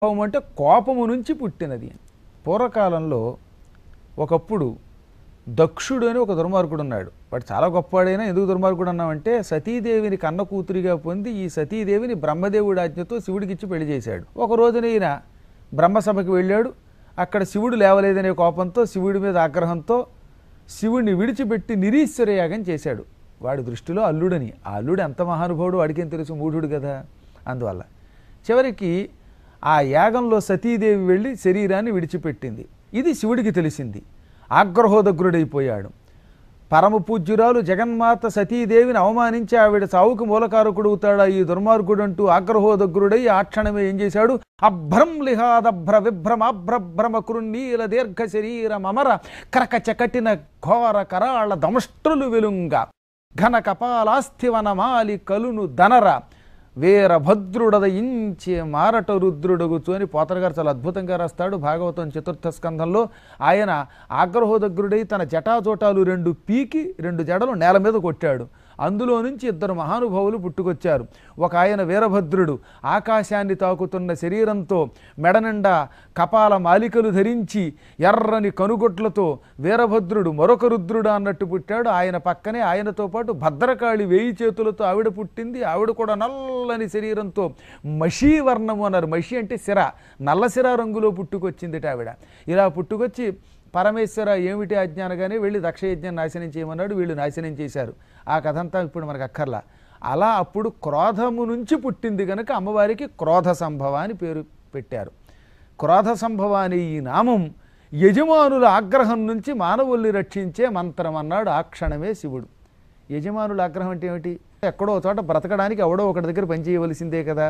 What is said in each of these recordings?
కోపం అంటే కోపము నుంచి పుట్టినది అని పూర్వకాలంలో ఒకప్పుడు దక్షుడు అని ఒక దుర్మార్గుడు ఉన్నాడు వాడు చాలా గొప్పవాడైనా ఎందుకు దుర్మార్గుడు అన్నామంటే సతీదేవిని కన్న కూతురిగా పొంది ఈ సతీదేవిని బ్రహ్మదేవుడి ఆజ్ఞతో శివుడికిచ్చి పెళ్లి చేశాడు ఒక రోజున ఈయన బ్రహ్మసభకి వెళ్ళాడు అక్కడ శివుడు లేవలేదనే కోపంతో శివుడి మీద ఆగ్రహంతో శివుడిని విడిచిపెట్టి నిరీశ్వర యాగం చేశాడు వాడి దృష్టిలో అల్లుడని ఆ అల్లుడు ఎంత మహానుభావుడు వాడికేం తెలుసు మూఢుడు కదా అందువల్ల చివరికి ఆ యాగంలో సతీదేవి వెళ్ళి శరీరాన్ని విడిచిపెట్టింది ఇది శివుడికి తెలిసింది ఆగ్రహోదగ్రుడైపోయాడు పరమ పూజ్యురాలు జగన్మాత సతీదేవిని అవమానించి ఆవిడ చావుకు మూలకారకుడవుతాడా ఈ దుర్మార్గుడంటూ ఆగ్రహోదగ్రుడై ఆ క్షణమే ఏం చేశాడు అభ్రం లిహాదభ్ర విభ్రమాభ్రభ్రమ కృన్నీల దీర్ఘ శరీర మమర కరక చకటిన ఘోర కరాళ దమష్ట్రులు వెలుంగ ఘన కపాలాస్థివనమాలి కలును దనర వీరభద్రుడద ఇంచే మారట రుద్రుడగుచు అని పోతన గారు చాలా అద్భుతంగా రాస్తాడు భాగవతం చతుర్థ స్కంధంలో ఆయన ఆగ్రహోదగ్రుడై తన జటాజోటాలు రెండు పీకి రెండు జడలు నేల మీద కొట్టాడు అందులో నుంచి ఇద్దరు మహానుభావులు పుట్టుకొచ్చారు ఒక ఆయన వీరభద్రుడు ఆకాశాన్ని తాకుతున్న శరీరంతో మెడ నిండా కపాల మాలికలు ధరించి ఎర్రని కనుగొట్లతో వీరభద్రుడు మరొక రుద్రుడు అన్నట్టు పుట్టాడు ఆయన పక్కనే ఆయనతో పాటు భద్రకాళి వేయి చేతులతో ఆవిడ పుట్టింది ఆవిడ కూడా నల్లని శరీరంతో మషీ వర్ణము అన్నారు మషి అంటే సిర నల్ల సిర రంగులో పుట్టుకొచ్చిందిట ఆవిడ ఇలా పుట్టుకొచ్చి పరమేశ్వర ఏమిటి అజ్ఞానగానే వెళ్ళి దక్షయజ్ఞం నాశనం చేయమన్నాడు వీళ్ళు నాశనం చేశారు ఆ కథ అంతా ఇప్పుడు మనకు అక్కర్లా అలా అప్పుడు క్రోధము నుంచి పుట్టింది కనుక అమ్మవారికి క్రోధ సంభవ అని పేరు పెట్టారు క్రోధ సంభవ అనే ఈ నామం యజమానుల ఆగ్రహం నుంచి మానవుల్ని రక్షించే మంత్రం అన్నాడు ఆ క్షణమే శివుడు యజమానుల ఆగ్రహం అంటే ఏమిటి ఎక్కడో ఒక చోట బ్రతకడానికి ఎవడో ఒకటి దగ్గర పని చేయవలసిందే కదా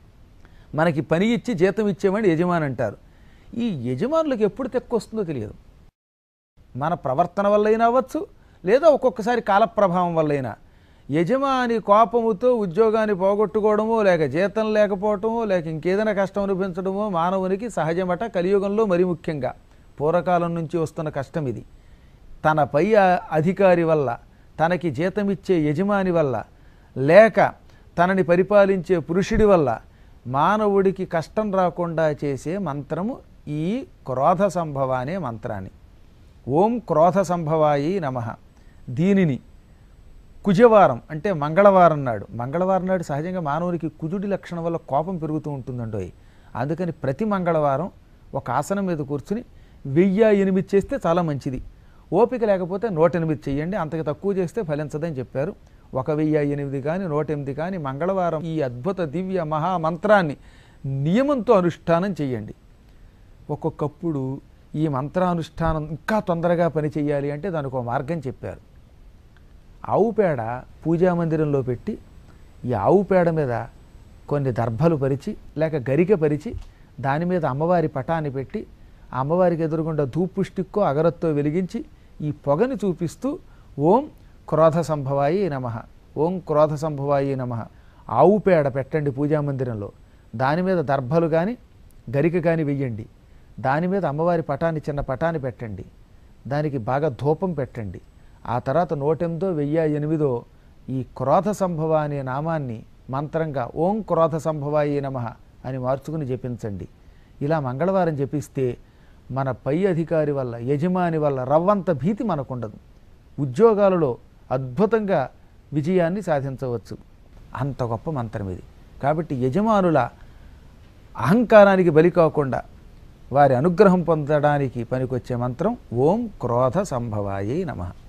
మనకి పని ఇచ్చి జీతం ఇచ్చేవాడిని యజమాని అంటారు ఈ యజమానులకు ఎప్పుడు తెక్కొస్తుందో తెలియదు మన ప్రవర్తన వల్లైనా అవ్వచ్చు లేదా ఒక్కొక్కసారి కాలప్రభావం వల్లైనా యజమాని కోపముతో ఉద్యోగాన్ని పోగొట్టుకోవడమో లేక జీతం లేకపోవటమో లేక ఇంకేదైనా కష్టం అనిపించడమో మానవునికి సహజమట కలియుగంలో మరి ముఖ్యంగా పూర్వకాలం నుంచి వస్తున్న కష్టం ఇది తన పై ఆ- అధికారి వల్ల తనకి జీతమిచ్చే యజమాని వల్ల లేక తనని పరిపాలించే పురుషుడి వల్ల మానవుడికి కష్టం రాకుండా చేసే మంత్రము ఈ క్రోధ సంభవ అనే మంత్రాన్ని ఓం క్రోధ సంభవాయి నమ దీనిని కుజవారం అంటే మంగళవారం నాడు మంగళవారం నాడు సహజంగా మానవునికి కుజుడి లక్షణం వల్ల కోపం పెరుగుతూ ఉంటుందండోయ్ అందుకని ప్రతి మంగళవారం ఒక ఆసనం మీద కూర్చుని వెయ్యి ఎనిమిది చేస్తే చాలా మంచిది ఓపిక లేకపోతే నూట ఎనిమిది చెయ్యండి అంతకు తక్కువ చేస్తే ఫలించదని చెప్పారు ఒక వెయ్యి ఎనిమిది కానీ నూట ఎనిమిది కానీ మంగళవారం ఈ అద్భుత దివ్య మహామంత్రాన్ని నియమంతో అనుష్ఠానం చేయండి ఒక్కొక్కప్పుడు ఈ మంత్రానుష్ఠానం ఇంకా తొందరగా పని చేయాలి అంటే దానికి ఒక మార్గం చెప్పారు ఆవు పేడ పూజా మందిరంలో పెట్టి ఈ ఆవు పేడ మీద కొన్ని దర్భలు పరిచి లేక గరిక పరిచి దాని మీద అమ్మవారి పటాన్ని పెట్టి ఆ అమ్మవారికి ఎదురుగుండా ధూపు స్టిక్కో అగరత్తో వెలిగించి ఈ పొగని చూపిస్తూ ఓం క్రోధ సంభవాయి నమ ఓం క్రోధ సంభవాయి నమ ఆవు పేడ పెట్టండి పూజా మందిరంలో దాని మీద దర్భలు కానీ గరిక కానీ వెయ్యండి దాని మీద అమ్మవారి పటాన్ని చిన్న పటాన్ని పెట్టండి దానికి బాగా ధూపం పెట్టండి ఆ తర్వాత నూటెనిమిదో వెయ్యి ఎనిమిదో ఈ క్రోధ సంభవ అనే నామాన్ని మంత్రంగా ఓం క్రోధ సంభవాయి నమ అని మార్చుకుని జపించండి ఇలా మంగళవారం జపిస్తే మన పై అధికారి వల్ల యజమాని వల్ల రవ్వంత భీతి మనకుండదు ఉద్యోగాలలో అద్భుతంగా విజయాన్ని సాధించవచ్చు అంత గొప్ప మంత్రం ఇది కాబట్టి యజమానుల అహంకారానికి బలి కాకుండా వారి అనుగ్రహం పొందడానికి పనికొచ్చే మంత్రం ఓం క్రోధ సంభవాయై నమః